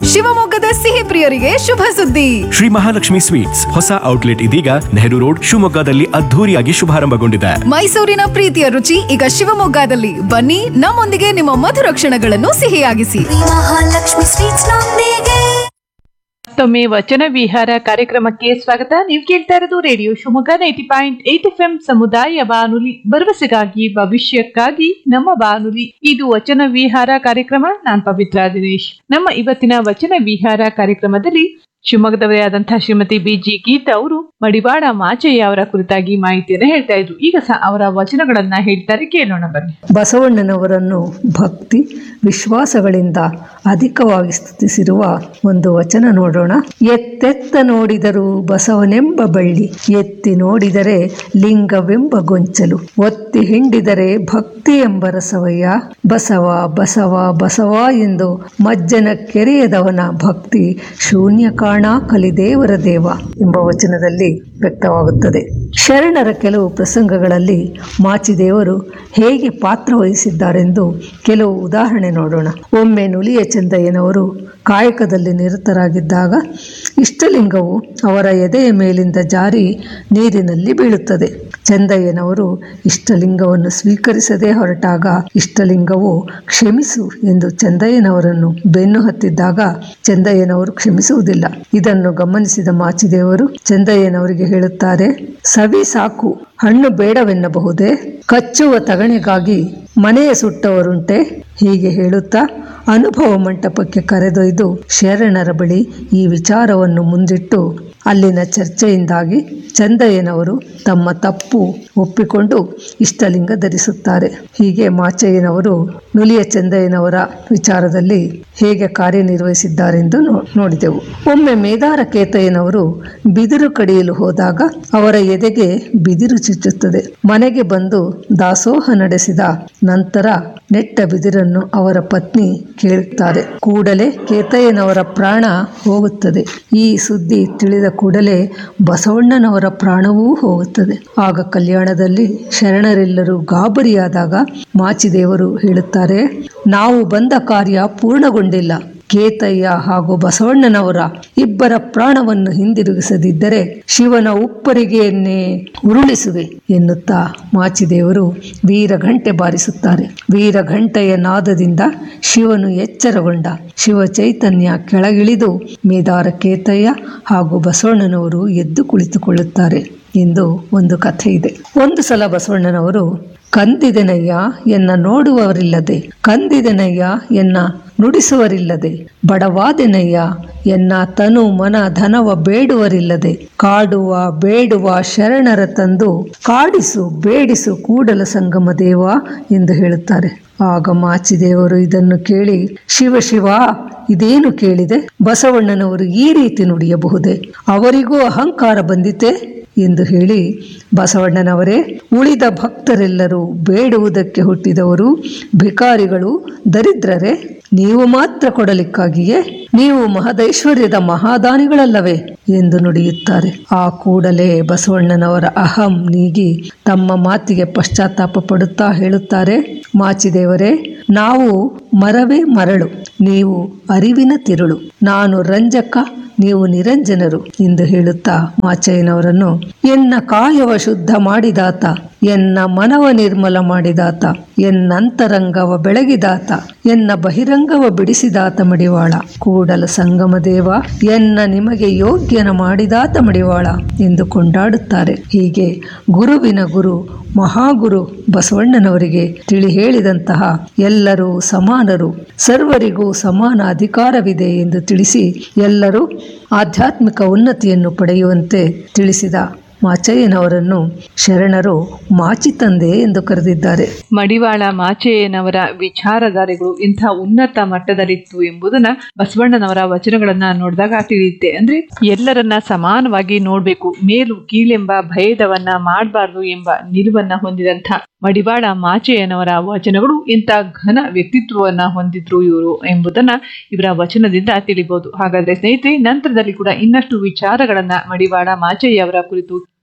ಶಿವಮೊಗ್ಗದ ಸಿಹಿ ಪ್ರಿಯರಿಗೆ ಶುಭ ಸುದ್ದಿ ಶ್ರೀ ಮಹಾಲಕ್ಷ್ಮಿ ಸ್ವೀಟ್ಸ್ ಹೊಸ ಔಟ್ಲೆಟ್ ಇದೀಗ ನೆಹರು ರೋಡ್ ಶಿವಮೊಗ್ಗದಲ್ಲಿ ಅದ್ಧೂರಿಯಾಗಿ ಶುಭಾರಂಭಗೊಂಡಿದೆ ಮೈಸೂರಿನ ಪ್ರೀತಿಯ ರುಚಿ ಈಗ ಶಿವಮೊಗ್ಗದಲ್ಲಿ ಬನ್ನಿ ನಮ್ಮೊಂದಿಗೆ ನಿಮ್ಮ ಮಧುರ ಕ್ಷಣಗಳನ್ನು ಸಿಹಿಯಾಗಿಸಿ ಮಹಾಲಕ್ಷ್ಮಿ ಸ್ವೀಟ್ಸ್ ನೊಂದಿಗೆ ಮತ್ತೊಮ್ಮೆ ವಚನ ವಿಹಾರ ಕಾರ್ಯಕ್ರಮಕ್ಕೆ ಸ್ವಾಗತ ನೀವು ಕೇಳ್ತಾ ಇರೋದು radio Shivamogga ninety point eight F M ಸಮುದಾಯ ಬಾನುಲಿ ಭರವಸೆಗಾಗಿ ಭವಿಷ್ಯಕ್ಕಾಗಿ ನಮ್ಮ ಬಾನುಲಿ ಇದು ವಚನ ವಿಹಾರ ಕಾರ್ಯಕ್ರಮ ನಾನ್ ಪವಿತ್ರ ದಿನೇಶ್ ನಮ್ಮ ಇವತ್ತಿನ ವಚನ ವಿಹಾರ ಕಾರ್ಯಕ್ರಮದಲ್ಲಿ ಶಿವಮೊಗ್ಗದವರೇ ಆದಂತಹ ಶ್ರೀಮತಿ ಬಿ ಜಿ ಗೀತಾ ಅವರು ಮಡಿವಾಡ ಮಾಚಯ್ಯ ಅವರ ಕುರಿತಾಗಿ ಮಾಹಿತಿಯನ್ನು ಹೇಳ್ತಾ ಇದ್ರು ಈಗ ಸಹ ಅವರ ವಚನಗಳನ್ನ ಹೇಳ್ತಾರೆ ಕೇಳೋಣ ಬನ್ನಿ ಬಸವಣ್ಣನವರನ್ನು ಭಕ್ತಿ ವಿಶ್ವಾಸಗಳಿಂದ ಅಧಿಕವಾಗಿ ಸ್ತುತಿಸಿರುವ ಒಂದು ವಚನ ನೋಡೋಣ ಎತ್ತೆತ್ತ ನೋಡಿದರು ಬಸವನೆಂಬ ಬಳ್ಳಿ ಎತ್ತಿ ನೋಡಿದರೆ ಲಿಂಗವೆಂಬ ಗೊಂಚಲು ಒತ್ತಿ ಹಿಂಡಿದರೆ ಭಕ್ತಿ ಎಂಬ ರಸವಯ್ಯ ಬಸವ ಬಸವ ಬಸವ ಎಂದು ಮಜ್ಜನ ಕೆರೆಯದವನ ಭಕ್ತಿ ಶೂನ್ಯ ಕಾಣ ಕಲಿದೇವರ ದೇವ ಎಂಬ ವಚನದಲ್ಲಿ ವ್ಯಕ್ತವಾಗುತ್ತದೆ ಶರಣರ ಕೆಲವು ಪ್ರಸಂಗಗಳಲ್ಲಿ ಮಾಚಿದೇವರು ಹೇಗೆ ಪಾತ್ರ ವಹಿಸಿದ್ದಾರೆಂದು ಕೆಲವು ಉದಾಹರಣೆ ನೋಡೋಣ ಒಮ್ಮೆ ನುಲಿಯ ಚಂದಯ್ಯನವರು ಕಾಯಕದಲ್ಲಿ ನಿರತರಾಗಿದ್ದಾಗ ಇಷ್ಟಲಿಂಗವು ಅವರ ಎದೆಯ ಮೇಲಿಂದ ಜಾರಿ ನೀರಿನಲ್ಲಿ ಬೀಳುತ್ತದೆ ಚಂದಯ್ಯನವರು ಇಷ್ಟಲಿಂಗವನ್ನು ಸ್ವೀಕರಿಸದೆ ಹೊರಟಾಗ ಇಷ್ಟಲಿಂಗವು ಕ್ಷಮಿಸು ಎಂದು ಚಂದಯ್ಯನವರನ್ನು ಬೆನ್ನು ಹತ್ತಿದ್ದಾಗ ಚಂದಯ್ಯನವರು ಕ್ಷಮಿಸುವುದಿಲ್ಲ ಇದನ್ನು ಗಮನಿಸಿದ ಮಾಚಿದೇವರು ಚಂದಯ್ಯನವರಿಗೆ ಹೇಳುತ್ತಾರೆ ಸವಿ ಸಾಕು ಹಣ್ಣು ಬೇಡವೆನ್ನಬಹುದೇ ಕಚ್ಚುವ ತಗಣೆಗಾಗಿ ಮನೆಯ ಸುಟ್ಟವರುಂಟೆ ಹೀಗೆ ಹೇಳುತ್ತಾ ಅನುಭವ ಮಂಟಪಕ್ಕೆ ಕರೆದೊಯ್ದು ಶರಣರ ಬಳಿ ಈ ವಿಚಾರವನ್ನು ಮುಂದಿಟ್ಟು ಅಲ್ಲಿನ ಚರ್ಚೆಯಿಂದಾಗಿ ಚಂದಯ್ಯನವರು ತಮ್ಮ ತಪ್ಪು ಒಪ್ಪಿಕೊಂಡು ಇಷ್ಟಲಿಂಗ ಧರಿಸುತ್ತಾರೆ ಹೀಗೆ ಮಾಚಯ್ಯನವರು ನುಲಿಯ ಚಂದಯ್ಯನವರ ವಿಚಾರದಲ್ಲಿ ಹೇಗೆ ಕಾರ್ಯನಿರ್ವಹಿಸಿದ್ದಾರೆಂದು ನೋ- ನೋಡಿದೆವು ಒಮ್ಮೆ ಮೇದಾರ ಕೇತಯ್ಯನವರು ಬಿದಿರು ಕಡಿಯಲು ಹೋದಾಗ ಅವರ ಎದೆಗೆ ಬಿದಿರು ಚುಚ್ಚುತ್ತದೆ ಮನೆಗೆ ಬಂದು ದಾಸೋಹ ನಡೆಸಿದ ನಂತರ ನೆಟ್ಟ ಬಿದಿರನ್ನು ಅವರ ಪತ್ನಿ ಕೇಳುತ್ತಾರೆ ಕೂಡಲೇ ಕೇತಯ್ಯನವರ ಪ್ರಾಣ ಹೋಗುತ್ತದೆ ಈ ಸುದ್ದಿ ತಿಳಿದ ಕೂಡಲೇ ಬಸವಣ್ಣನವರ ಪ್ರಾಣವೂ ಹೋಗುತ್ತದೆ ಆಗ ಕಲ್ಯಾಣದಲ್ಲಿ ಶರಣರೆಲ್ಲರೂ ಗಾಬರಿಯಾದಾಗ ಮಾಚಿದೇವರು ಹೇಳುತ್ತಾರೆ ನಾವು ಬಂದ ಕಾರ್ಯ ಪೂರ್ಣಗೊಂಡಿಲ್ಲ ಕೇತಯ್ಯ ಹಾಗೂ ಬಸವಣ್ಣನವರ ಇಬ್ಬರ ಪ್ರಾಣವನ್ನು ಹಿಂದಿರುಗಿಸದಿದ್ದರೆ ಶಿವನ ಉಪ್ಪರಿಗೆಯನ್ನೇ ಉರುಳಿಸುವೆ ಎನ್ನುತ್ತಾ ಮಾಚಿದೇವರು ವೀರಘಂಟೆ ಬಾರಿಸುತ್ತಾರೆ ವೀರಘಂಟೆಯ ನಾದದಿಂದ ಶಿವನು ಎಚ್ಚರಗೊಂಡ ಶಿವ ಚೈತನ್ಯ ಕೆಳಗಿಳಿದು ಮೇದಾರ ಕೇತಯ್ಯ ಹಾಗೂ ಬಸವಣ್ಣನವರು ಎದ್ದು ಕುಳಿತುಕೊಳ್ಳುತ್ತಾರೆ ಎಂದು ಒಂದು ಕಥೆ ಇದೆ ಒಂದು ಸಲ ಬಸವಣ್ಣನವರು ಕಂದಿದೆನಯ್ಯ ಎನ್ನ ನೋಡುವವರಿಲ್ಲದೆ ಕಂದಿದೆನಯ್ಯ ಎನ್ನ ನುಡಿಸುವರಿಲ್ಲದೆ ಬಡವಾದೆನಯ್ಯ ಎನ್ನ ತನು ಮನ ಧನವ ಬೇಡುವರಿಲ್ಲದೆ ಕಾಡುವ ಬೇಡುವ ಶರಣರ ತಂದು ಕಾಡಿಸು ಬೇಡಿಸು ಕೂಡಲ ಸಂಗಮ ದೇವ ಎಂದು ಹೇಳುತ್ತಾರೆ ಆಗ ಮಾಚಿದೇವರು ಇದನ್ನು ಕೇಳಿ ಶಿವ ಶಿವ ಇದೇನು ಕೇಳಿದೆ ಬಸವಣ್ಣನವರು ಈ ರೀತಿ ನುಡಿಯಬಹುದೇ ಅವರಿಗೂ ಅಹಂಕಾರ ಬಂದಿತೆ ಎಂದು ಹೇಳಿ ಬಸವಣ್ಣನವರೇ ಉಳಿದ ಭಕ್ತರೆಲ್ಲರೂ ಬೇಡುವುದಕ್ಕೆ ಹುಟ್ಟಿದವರು ಭಿಕಾರಿಗಳು ದರಿದ್ರರೇ ನೀವು ಮಾತ್ರ ಕೊಡಲಿಕ್ಕಾಗಿಯೇ ನೀವು ಮಹದೈಶ್ವರ್ಯದ ಮಹಾದಾನಿಗಳಲ್ಲವೇ ಎಂದು ನುಡಿಯುತ್ತಾರೆ ಆ ಕೂಡಲೇ ಬಸವಣ್ಣನವರ ಅಹಂ ನೀಗಿ ತಮ್ಮ ಮಾತಿಗೆ ಪಶ್ಚಾತ್ತಾಪ ಪಡುತ್ತಾ ಹೇಳುತ್ತಾರೆ ಮಾಚಿದೇವರೇ ನಾವು ಮರವೇ ಮರಳು ನೀವು ಅರಿವಿನ ತಿರುಳು ನಾನು ರಂಜಕ ನೀವು ನಿರಂಜನರು ಎಂದು ಹೇಳುತ್ತಾ ಮಾಚಯ್ಯನವರನ್ನು ಎನ್ನ ಕಾಯವ ಶುದ್ಧ ಮಾಡಿದಾತ ಎನ್ನ ಮನವ ನಿರ್ಮಲ ಮಾಡಿದಾತ ಎನ್ನಂತರಂಗವ ಬೆಳಗಿದಾತ ಎನ್ನ ಬಹಿರಂಗವ ಬಿಡಿಸಿದಾತ ಮಡಿವಾಳ ಕೂಡಲ ಸಂಗಮ ದೇವ ಎನ್ನ ನಿಮಗೆ ಯೋಗ್ಯನ ಮಾಡಿದಾತ ಮಡಿವಾಳ ಎಂದು ಕೊಂಡಾಡುತ್ತಾರೆ ಹೀಗೆ ಗುರುವಿನ ಗುರು ಮಹಾಗುರು ಬಸವಣ್ಣನವರಿಗೆ ತಿಳಿ ಹೇಳಿದಂತಹ ಎಲ್ಲರೂ ಸಮಾನರು ಸರ್ವರಿಗೂ ಸಮಾನ ಅಧಿಕಾರವಿದೆ ಎಂದು ತಿಳಿಸಿ ಎಲ್ಲರೂ ಆಧ್ಯಾತ್ಮಿಕ ಉನ್ನತಿಯನ್ನು ಪಡೆಯುವಂತೆ ತಿಳಿಸಿದ ಮಾಚಯ್ಯನವರನ್ನು ಶರಣರು ಮಾಚಿ ತಂದೆ ಎಂದು ಕರೆದಿದ್ದಾರೆ ಮಡಿವಾಳ ಮಾಚಯ್ಯನವರ ವಿಚಾರಧಾರೆಗಳು ಇಂಥ ಉನ್ನತ ಮಟ್ಟದಲ್ಲಿತ್ತು ಎಂಬುದನ್ನ ಬಸವಣ್ಣನವರ ವಚನಗಳನ್ನ ನೋಡಿದಾಗ ತಿಳಿಯುತ್ತೆ ಅಂದ್ರೆ ಎಲ್ಲರನ್ನ ಸಮಾನವಾಗಿ ನೋಡ್ಬೇಕು ಮೇಲು ಕೀಳೆಂಬ ಭೇದವನ್ನ ಮಾಡಬಾರ್ದು ಎಂಬ ನಿಲುವನ್ನ ಹೊಂದಿದಂಥ ಮಡಿವಾಳ ಮಾಚಯ್ಯನವರ ವಚನಗಳು ಇಂಥ ಘನ ವ್ಯಕ್ತಿತ್ವವನ್ನ ಹೊಂದಿದ್ರು ಇವರು ಎಂಬುದನ್ನ ಇವರ ವಚನದಿಂದ ತಿಳಿಬಹುದು ಹಾಗಾದ್ರೆ ಸ್ನೇಹಿತರೆ ನಂತರದಲ್ಲಿ ಕೂಡ ಇನ್ನಷ್ಟು ವಿಚಾರಗಳನ್ನ ಮಡಿವಾಳ ಮಾಚಯ್ಯ ಅವರ ಕುರಿತು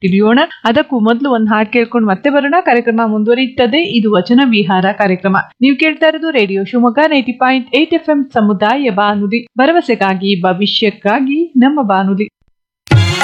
ತಿಳಿಯೋಣ ಅದಕ್ಕೂ ಮೊದಲು ಒಂದು ಹಾಡು ಕೇಳ್ಕೊಂಡು ಮತ್ತೆ ಬರೋಣ ಕಾರ್ಯಕ್ರಮ ಮುಂದುವರಿಯುತ್ತದೆ ಇದು ವಚನ ವಿಹಾರ ಕಾರ್ಯಕ್ರಮ ನೀವು ಕೇಳ್ತಾ ಇರೋದು radio Shivamogga ninety point eight F M ಸಮುದಾಯ ಬಾನುಲಿ ಭರವಸೆಗಾಗಿ ಭವಿಷ್ಯಕ್ಕಾಗಿ ನಮ್ಮ ಬಾನುಲಿ